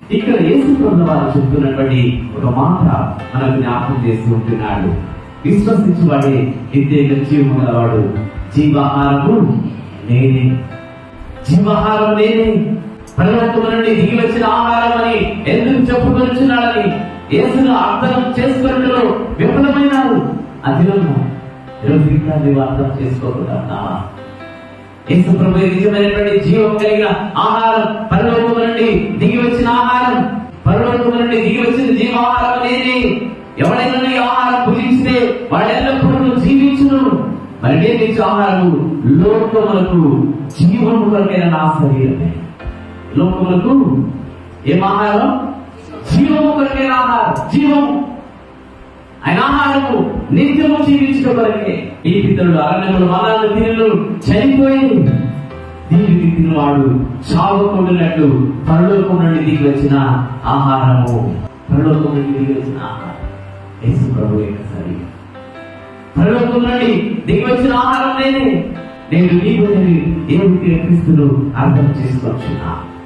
ఇక్కడ యేసు ప్రభు వారు చెప్తున్నటువంటి ఒక మాట మనకు జ్ఞాపకం చేస్తూ ఉంటున్నాడు విశ్వసించువాడే నిత్య జీవము గలవాడు జీవాహారము నేనే జీవాహారం నేనే పరలోకము నుండి దిగి వచ్చిన ఆహారం అని ఎందుకు చెప్పుకొచ్చున్నాడని యేసును అర్థం చేసుకున్నట్లో విఫలమైనారు అది ఈరోజు ఇంకా నీవు అర్థం చేసుకోకుండా ఉన్నావా? యేసు ప్రభు నిజమైనటువంటి జీవం కలిగిన ఆహారం పరలోకము నుండి దిగి వచ్చిన ఆహారం పరలోకము నుండి దిగి వచ్చిన జీవాహారం అనేది ఎవడైనా ఈ ఆహారం భుజిస్తే వాడెల్లప్పుడూ జీవించును మరి నేను ఇచ్చే ఆహారము లోకములకు జీవము కొరకైన నా శరీరమే లోకములకు ఏం ఆహారం జీవము కొరకైన ఆహారం జీవము ఆయన ఆహారము నిత్యము జీవించడం కొరకే ఈ పితరుడు అరణ్యములు మనాలు తినలు చనిపోయి దీనికి తినవాడు చావకుండినట్టు పరలోకం నుండి దిగి వచ్చిన ఆహారము పరలోకం నుండి దిగి వచ్చిన ఆహారం యేసు ప్రభు యొక్క శరీరం పరలోకం నుండి దిగి వచ్చిన ఆహారం నేనే నేను నీకు ఏమిటి క్రీస్తులు అర్థం చేసుకోవచ్చున్నా